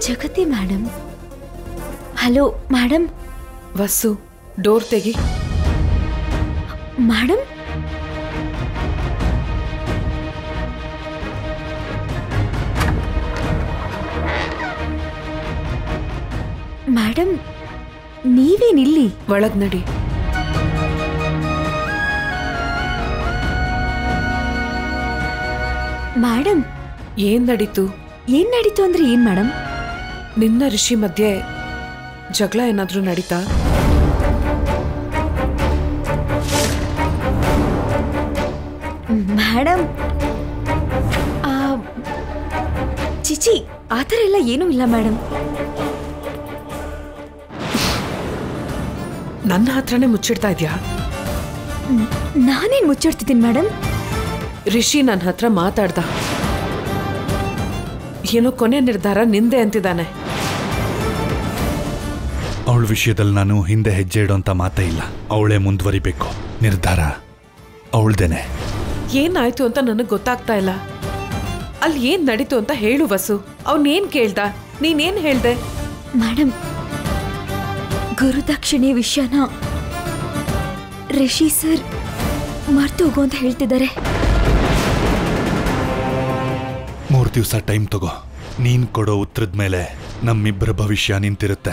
ಜಗತಿ madam hello madam Vasu door ತೆಗಿ madam madam ನೀವೇನಿಲ್ಲಿ ಒಳಗ್ ನಡಿ ಮೇಡಮ್ ಏನ್ ನಡೀತು ಏನ್ ನಡೀತು ಅಂದ್ರೆ ಏನ್ ಮೇಡಮ್ ನಿನ್ನ ಋಷಿ ಮಧ್ಯೆ ಜಗಳ ಏನಾದ್ರೂ ನಡೀತಾ ಮೇಡಮ್ ಆ, ಚಿಚಿ ಆ ಥರ ಎಲ್ಲ ಏನೂ ಇಲ್ಲ ಮೇಡಮ್ ನನ್ನ ಹತ್ರನೇ ಮುಚ್ಚಿಡ್ತಾ ಇದ್ಯಾ ನಾನೇನ್ ಮುಚ್ಚಿಡ್ತಿದ್ದೀನಿ ಮೇಡಮ್ ರಿಷಿ ನನ್ನ ಹತ್ರ ಮಾತಾಡ್ದ ಏನೋ ಕೊನೆ ನಿರ್ಧಾರ ನಿಂದೆ ಅಂತಿದ್ದಾನೆ ಅವಳ ವಿಷಯದಲ್ಲಿ ನಾನು ಹಿಂದೆ ಹೆಜ್ಜೆ ಇಡೋಂಥ ಮಾತೇ ಇಲ್ಲ ಅವಳೇ ಮುಂದುವರಿಬೇಕು ನಿರ್ಧಾರ ಅವಳ್ದೇನೆ ಏನಾಯ್ತು ಅಂತ ನನಗೆ ಗೊತ್ತಾಗ್ತಾ ಇಲ್ಲ ಅಲ್ಲಿ ಏನ್ ನಡೀತು ಅಂತ ಹೇಳು ವಸು ಅವನೇನ್ ಕೇಳ್ದ ನೀನೇನ್ ಹೇಳ್ದೆ ಮೇಡಮ್ ಗುರುದಕ್ಷಿಣೆ ವಿಷಯನ ರಿಷಿ ಸರ್ ಮರ್ತು ಹೋಗು ಅಂತ ಹೇಳ್ತಿದ್ದಾರೆ ಮೂರು ದಿವಸ ಟೈಮ್ ತಗೋ ನೀನ್ ಕೊಡೋ ಉತ್ತರದ ಮೇಲೆ ನಮ್ಮಿಬ್ಬರ ಭವಿಷ್ಯ ನಿಂತಿರುತ್ತೆ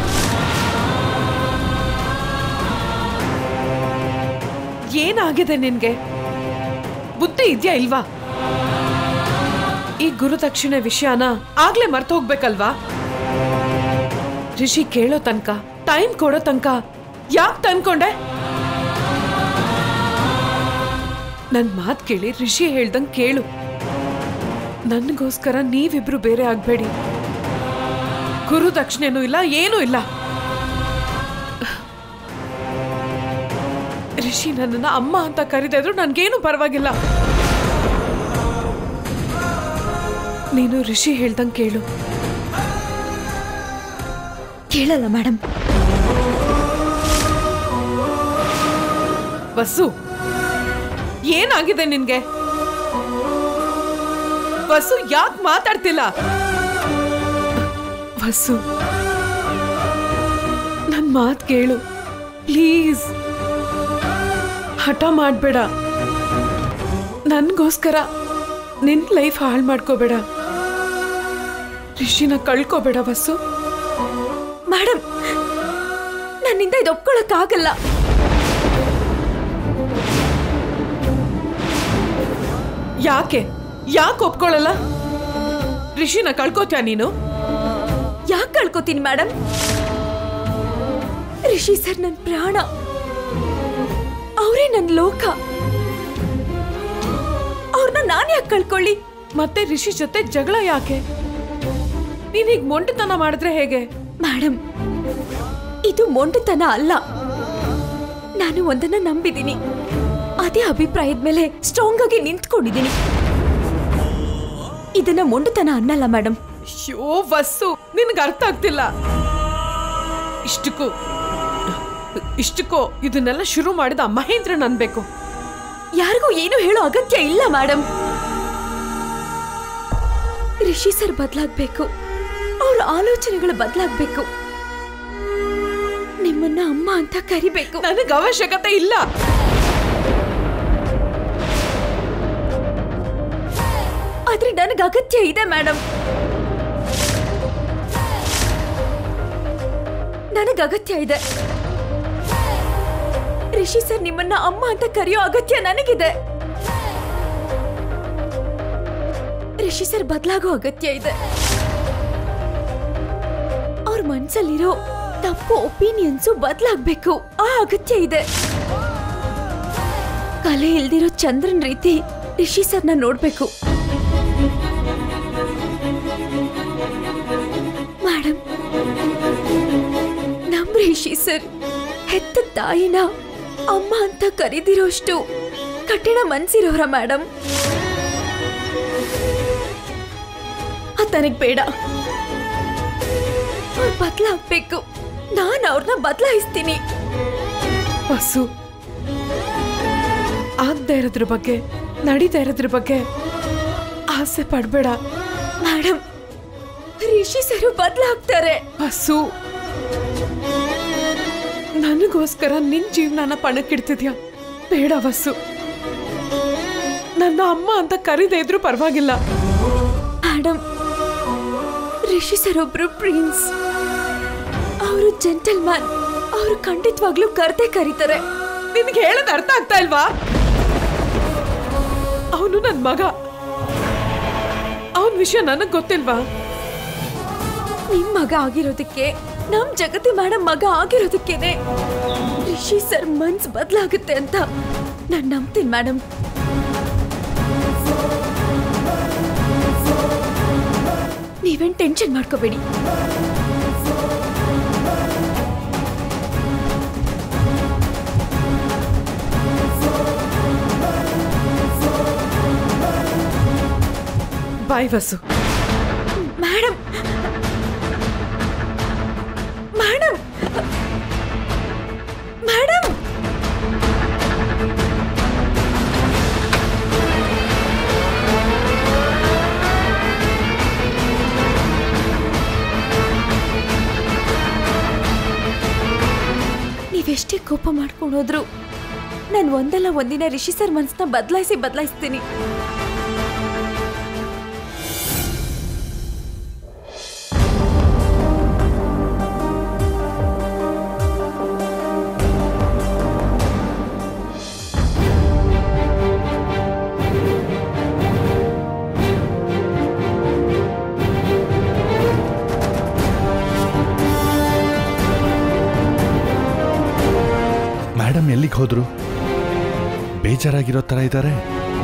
ಏನಾಗಿದೆ ನಿನ್ಗೆ ಬುದ್ಧಿ ಇದ್ಯಾ ಇಲ್ವಾ ಈ ಗುರುದಕ್ಷಿಣೆ ವಿಷಯನ ಆಗ್ಲೇ ಮರ್ತು ಹೋಗ್ಬೇಕಲ್ವಾ ರಿಷಿ ಕೇಳೋ ತನಕ ಟೈಮ್ ಕೊಡೋ ತನಕ ಯಾಕೆ ತಂದ್ಕೊಂಡೆ ನನ್ ಮಾತ್ ಕೇಳಿ ರಿಷಿ ಹೇಳ್ದಂಗ್ ಕೇಳು ನನ್ಗೋಸ್ಕರ ನೀವಿಬ್ರು ಬೇರೆ ಆಗ್ಬೇಡಿ ಗುರುದಕ್ಷಿಣೆನೂ ಇಲ್ಲ ಏನೂ ಇಲ್ಲ ರಿಷಿ ನನ್ನನ್ನ ಅಮ್ಮ ಅಂತ ಕರೆದಿದ್ರು ನನ್ಗೇನು ಪರವಾಗಿಲ್ಲ ನೀನು ರಿಷಿ ಹೇಳ್ದಂಗ್ ಕೇಳು ಕೇಳಲ್ಲ ಮೇಡಮ್ ವಸು ಏನಾಗಿದೆ ನಿನ್ಗೆ ವಸು ಯಾಕೆ ಮಾತಾಡ್ತಿಲ್ಲ ವಸು ನನ್ ಮಾತ್ ಕೇಳು ಪ್ಲೀಸ್ ಹಠ ಮಾಡ್ಬೇಡ ನನ್ಗೋಸ್ಕರ ನಿನ್ ಲೈಫ್ ಹಾಳು ಮಾಡ್ಕೋಬೇಡ ರಿಷಿನ ಕಳ್ಕೋಬೇಡ ವಸು ಮೇಡಮ್ ನನ್ನಿಂದ ಇದು ಒಪ್ಕೊಳಕ್ಕಾಗಲ್ಲ ಯಾಕೆ ಯಾಕೆ ಒಪ್ಕೊಳ್ಳಲ್ಲ ರಿಷಿನ ಕಳ್ಕೋತ್ಯಾ ನೀನು ಯಾಕೆ ಕಳ್ಕೊತೀನಿ ಮೇಡಮ್ ರಿಷಿ ಸರ್ ನನ್ನ ಪ್ರಾಣ ಅವರೇ ನನ್ನ ಲೋಕ ಅವ್ರನ್ನ ನಾನು ಯಾಕೆ ಕಳ್ಕೊಳ್ಳಿ ಮತ್ತೆ ರಿಷಿ ಜೊತೆ ಜಗಳ ಯಾಕೆ ನೀನ್ ಹೀಗ್ ಮೊಂಡುತನ ಮಾಡಿದ್ರೆ ಹೇಗೆ ಮೇಡಮ್ ಇದು ಮೊಂಡುತನ ಅಲ್ಲ ನಾನು ಒಂದನ್ನ ನಂಬಿದ್ದೀನಿ ಅದೇ ಅಭಿಪ್ರಾಯದ ಮೇಲೆ ಸ್ಟ್ರಾಂಗ್ ಆಗಿ ನಿಂತ್ಕೊಂಡಿದ್ದೀನಿ ಇದನ್ನ ಮೊಂಡುತನ ಅನ್ನಲ್ಲ ಮೇಡಮ್ ಅಯ್ಯೋ ವಸ್ಸು ನಿನ್ಗೆ ಅರ್ಥ ಆಗ್ತಿಲ್ಲ ಇಷ್ಟಕ್ಕೂ ಇಷ್ಟಕ್ಕೂ ಇದನ್ನೆಲ್ಲ ಶುರು ಮಾಡಿದ ಮಹೇಂದ್ರನ್ ಅನ್ಬೇಕು ಯಾರಿಗೂ ಏನು ಹೇಳೋ ಅಗತ್ಯ ಇಲ್ಲ ಮೇಡಮ್ ರಿಷಿ ಸರ್ ಬದಲಾಗ್ಬೇಕು ಅವ್ರ ಆಲೋಚನೆಗಳು ಬದಲಾಗ್ಬೇಕು ನಿಮ್ಮನ್ನ ಅಮ್ಮ ಅಂತ ಕರಿಬೇಕು ನನಗೆ ಅವಶ್ಯಕತೆ ಇಲ್ಲ ಆದ್ರೆ ನನಗೆ ಅಗತ್ಯ ಇದೆ ಮೇಡಮ್ ನನಗೆ ಅಗತ್ಯ ಇದೆ ರಿಷಿ ಸರ್ ನಿಮ್ಮನ್ನ ಅಮ್ಮ ಅಂತ ಕರೆಯೋ ಅಗತ್ಯ ನನಗಿದೆ ರಿಷಿ ಸರ್ ಬದಲಾಗೋ ಅಗತ್ಯ ಇದೆ ಅವ್ರ ಮನ್ಸಲ್ಲಿರೋ ತಪ್ಪು ಒಪಿನಿಯನ್ಸು ಬದಲಾಗ್ಬೇಕು ಆ ಅಗತ್ಯ ಇದೆ ಕಲೆ ಇಲ್ದಿರೋ ಚಂದ್ರನ್ ರೀತಿ ರಿಷಿ ಸರ್ನ ನೋಡ್ಬೇಕು ಮೇಡಮ್ ನಮ್ ರಿಷಿ ಸರ್ ಹೆತ್ತ ತಾಯಿನ ಅಮ್ಮ ಅಂತ ಕರೀದಿರೋಷ್ಟು ಕಠಿಣ ಮನ್ಸಿರೋರ ಮೇಡಮ್ ತನಗ್ ಬೇಡ ಅವ್ರು ಬದಲಾಗ್ಬೇಕು ನಾನು ಅವ್ರನ್ನ ಬದಲಾಯಿಸ್ತೀನಿ ವಸು ಆಗ್ತಾ ಇರೋದ್ರ ಬಗ್ಗೆ ನಡೀತಾ ಇರೋದ್ರ ಬಗ್ಗೆ ಆಸೆ ಪಡ್ಬೇಡ ಮೇಡಮ್ ರಿಷಿ ಸರ್ ಬದಲಾಗ್ತಾರೆ ಹಸು ನನಗೋಸ್ಕರ ನಿನ್ ಜೀವನನ ಪಣಕ್ಕಿಡ್ತಿದ್ಯಾ ಬೇಡ ವಸ್ಸು ನನ್ನ ಅಮ್ಮ ಅಂತ ಕರೀದೇ ಇದ್ರೂ ಪರವಾಗಿಲ್ಲ ಮೇಡಮ್ ರಿಷಿ ಸರ್ ಒಬ್ರು ಪ್ರಿನ್ಸ್ ಅವರು ಜೆಂಟಲ್ಮ್ಯಾನ್ ಅವರು ಖಂಡಿತವಾಗ್ಲೂ ಕರ್ದೇ ಕರೀತಾರೆ ನಿನ್ಗೆ ಹೇಳೋದ್ ಅರ್ಥ ಆಗ್ತಾ ಇಲ್ವಾ ಅವನು ನನ್ ಮಗ ಅವನ್ ವಿಷಯ ನನಗ್ ಗೊತ್ತಿಲ್ವಾ ನಿಮ್ ಮಗ ಆಗಿರೋದಕ್ಕೆ ನಮ್ ಜಗತಿ ಮೇಡಮ್ ಮಗ ಆಗಿರೋದಕ್ಕೇನೆ ರಿಷಿ ಸರ್ ಮನ್ಸ್ ಬದಲಾಗುತ್ತೆ ಅಂತ ನಾನ್ ನಂಬ್ತೀನಿ ಮೇಡಮ್ ನೀವೇನ್ ಟೆನ್ಷನ್ ಮಾಡ್ಕೋಬೇಡಿ bye Vasu madam madam madam ನೀವೆಷ್ಟೇ ಕೋಪ ಮಾಡ್ಕೊಂಡೋದ್ರು ನಾನು ಒಂದಲ್ಲ ಒಂದಿನ ರಿಷಿ ಸರ್ ಮನ್ಸನ್ನ ಬದಲಾಯಿಸಿ ಬದಲಾಯಿಸ್ತೀನಿ ಮೇಡಮ್ ಎಲ್ಲಿಗೆ ಹೋದ್ರು ಬೇಜಾರಾಗಿರೋ ಥರ ಇದ್ದಾರೆ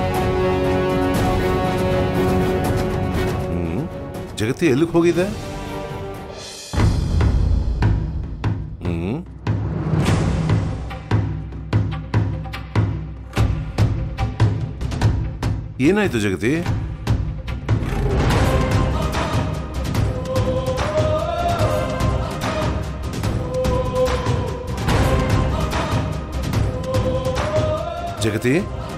ಹ್ಮ್ ಜಗತಿ ಎಲ್ಲಿಗೆ ಹೋಗಿದೆ ಹ್ಮ್ ಏನಾಯ್ತು ಜಗತಿ ಜಗತಿ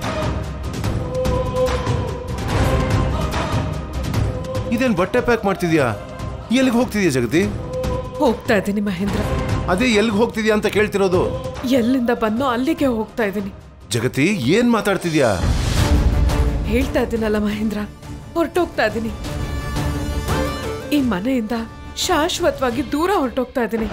ಇದೇನ್ ಬಟ್ಟೆ ಪ್ಯಾಕ್ ಮಾಡ್ತಿದ್ಯಾ ಎಲ್ಲಿಗೆ ಹೋಗ್ತಿದ್ಯಾ ಜಗತಿ ಹೋಗ್ತಾ ಇದ್ದೀನಿ ಮಹೇಂದ್ರ ಅದೇ ಎಲ್ಲಿಗೆ ಹೋಗ್ತಿದ್ಯಾ ಅಂತ ಕೇಳ್ತಿರೋದು ಎಲ್ಲಿಂದ ಬಂದೋ ಅಲ್ಲಿಗೆ ಹೋಗ್ತಾ ಇದ್ದೀನಿ ಜಗತಿ ಏನ್ ಮಾತಾಡ್ತಿದ್ಯಾ ಹೇಳ್ತಾ ಇದ್ದೀನಲ್ಲ ಮಹೇಂದ್ರ ಹೊರಟೋಗ್ತಾ ಇದ್ದೀನಿ ಈ ಮನೆಯಿಂದ ಶಾಶ್ವತವಾಗಿ ದೂರ ಹೊರಟೋಗ್ತಾ ಇದ್ದೀನಿ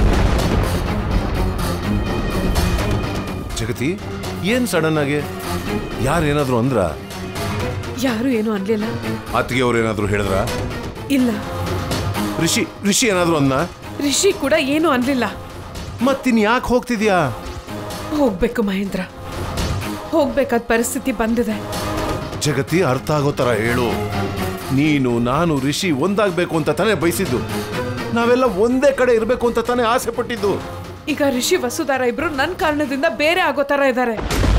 ಜಗತಿ ಏನ್ ಸಡನ್ ಆಗಿ ಯಾರೇನಾದ್ರು ಅಂದ್ರ ಯಾರು ಏನು ಅನ್ಲಿಲ್ಲ ಅತ್ತಿಗೆ ಅವ್ರು ಏನಾದ್ರು ಹೇಳಿದ್ರ ಇಲ್ಲ ಋಷಿ ಋಷಿ ಏನಾದ್ರು ಅಂದ ರಿಷಿ ಕೂಡ ಏನು ಅನ್ಲಿಲ್ಲ ಮತ್ತಿನ್ ಯಾಕೆ ಹೋಗ್ತಿದ್ಯಾ ಹೋಗ್ಬೇಕು ಮಹೇಂದ್ರ ಹೋಗ್ಬೇಕಾದ ಪರಿಸ್ಥಿತಿ ಬಂದಿದೆ ಜಗತಿ ಅರ್ಥ ಆಗೋ ತರ ಹೇಳು ನೀನು ನಾನು ಋಷಿ ಒಂದಾಗ್ಬೇಕು ಅಂತ ತಾನೇ ಬಯಸಿದ್ದು ನಾವೆಲ್ಲ ಒಂದೇ ಕಡೆ ಇರ್ಬೇಕು ಅಂತ ತಾನೇ ಆಸೆ ಪಟ್ಟಿದ್ದು ಈಗ ರಿಷಿ ವಸುಧಾರ ಇಬ್ರು ನನ್ನ ಕಾರಣದಿಂದ ಬೇರೆ ಆಗೋ ತರ ಇದ್ದಾರೆ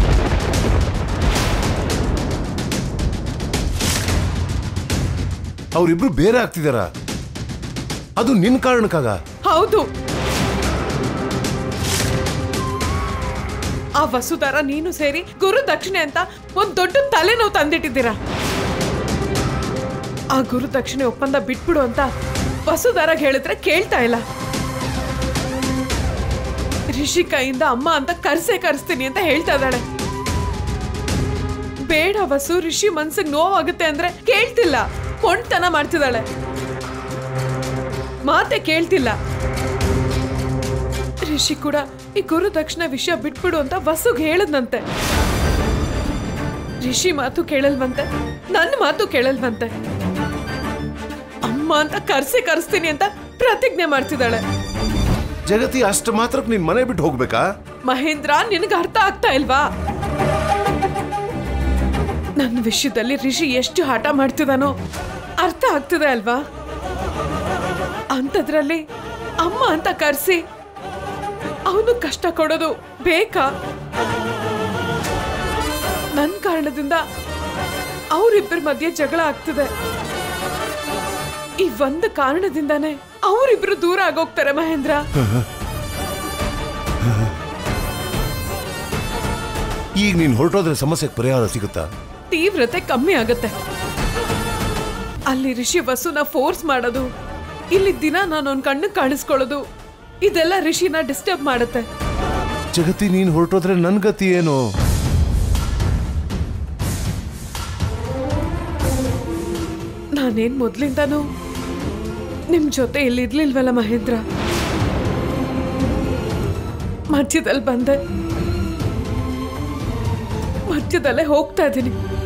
ಅವ್ರಿಬ್ರು ಬೇರೆ ಆಗ್ತಿದಾರ ಅದು ನಿನ್ ಕಾರಣಕ್ಕಾಗ ಹೌದು ಆ ವಸುಧಾರ ನೀನು ಸೇರಿ ಗುರು ದಕ್ಷಿಣೆ ಅಂತ ಒಂದ್ ದೊಡ್ಡ ತಲೆನೋವು ತಂದಿಟ್ಟಿದ್ದೀರಾ ಆ ಗುರು ದಕ್ಷಿಣೆ ಒಪ್ಪಂದ ಬಿಟ್ಬಿಡು ಅಂತ ವಸುಧಾರಾಗ್ ಹೇಳಿದ್ರೆ ಕೇಳ್ತಾ ಇಲ್ಲ ರಿಷಿ ಕೈಯಿಂದ ಅಮ್ಮ ಅಂತ ಕರ್ಸೇ ಕರ್ಸ್ತೀನಿ ಅಂತ ಹೇಳ್ತಾ ಇದ್ದಾಳೆ ಬೇಡ ವಸು ರಿಷಿ ಮನ್ಸಿಗೆ ನೋವಾಗುತ್ತೆ ಅಂದ್ರೆ ಕೇಳ್ತಿಲ್ಲ ಕೊಂಡ್ತನ ಮಾಡ್ತಿದ್ದಾಳೆ ಮಾತೆ ಕೇಳ್ತಿಲ್ಲ ರಿಷಿ ಕೂಡ ಈ ಗುರು ದಕ್ಷಿಣ ವಿಷಯ ಬಿಟ್ಬಿಡು ಅಂತ ವಸುಗ್ ಹೇಳದ್ನಂತೆ ರಿಷಿ ಮಾತು ಕೇಳಲ್ವಂತೆ ನನ್ನ ಮಾತು ಕೇಳಲ್ವಂತೆ ಅಮ್ಮ ಅಂತ ಕರ್ಸಿ ಕರ್ಸ್ತೀನಿ ಅಂತ ಪ್ರತಿಜ್ಞೆ ಮಾಡ್ತಿದ್ದಾಳೆ ಜಗತಿ ಅಷ್ಟು ಮಾತ್ರಕ್ಕೆ ನೀನ್ ಮನೆ ಬಿಟ್ಟು ಹೋಗ್ಬೇಕಾ ಮಹೇಂದ್ರ ನಿನಗೆ ಅರ್ಥ ಆಗ್ತಾ ಇಲ್ವಾ ನನ್ನ ವಿಷಯದಲ್ಲಿ ರಿಷಿ ಎಷ್ಟು ಹಠ ಮಾಡ್ತಿದಾನೋ ಅರ್ಥ ಆಗ್ತಿದೆ ಅಲ್ವಾ ಅಂಥದ್ರಲ್ಲಿ ಅಮ್ಮ ಅಂತ ಕರ್ಸಿ ಅವನು ಕಷ್ಟ ಕೊಡೋದು ಬೇಕಾ ನನ್ನ ಕಾರಣದಿಂದ ಅವರಿಬ್ಬರ ಮಧ್ಯೆ ಜಗಳ ಆಗ್ತಿದೆ ಈ ಒಂದು ಕಾರಣದಿಂದಾನೇ ಅವರಿಬ್ರು ದೂರ ಆಗೋಗ್ತಾರೆ ಮಹೇಂದ್ರ ಈಗ ನೀನ್ ಹೊರಟೋದ್ರೆ ಸಮಸ್ಯೆಗೆ ಪರಿಹಾರ ಸಿಗುತ್ತಾ ತೀವ್ರತೆ ಕಮ್ಮಿ ಆಗುತ್ತೆ ಅಲ್ಲಿ ರಿಷಿ ವಸುನ ಫೋರ್ಸ್ ಮಾಡೋದು ಇಲ್ಲಿ ದಿನ ನಾನು ಅವ್ನ ಕಣ್ಣು ಕಾಣಿಸ್ಕೊಳ್ಳೋದು ಇದೆಲ್ಲ ರಿಷಿನ ಡಿಸ್ಟರ್ಬ್ ಮಾಡುತ್ತೆ ಜಗತಿ ನೀನ್ ಹೊರಟೋದ್ರೆ ನನ್ ಗತಿ ಏನು ನಾನೇನ್ ಮೊದ್ಲಿಂದಾನು ನಿಮ್ ಜೊತೆ ಇಲ್ಲಿ ಇರ್ಲಿಲ್ವಲ್ಲ ಮಹೇಂದ್ರ ಮಧ್ಯದಲ್ಲಿ ಬಂದೆ ಮಧ್ಯದಲ್ಲೇ ಹೋಗ್ತಾ ಇದ್ದೀನಿ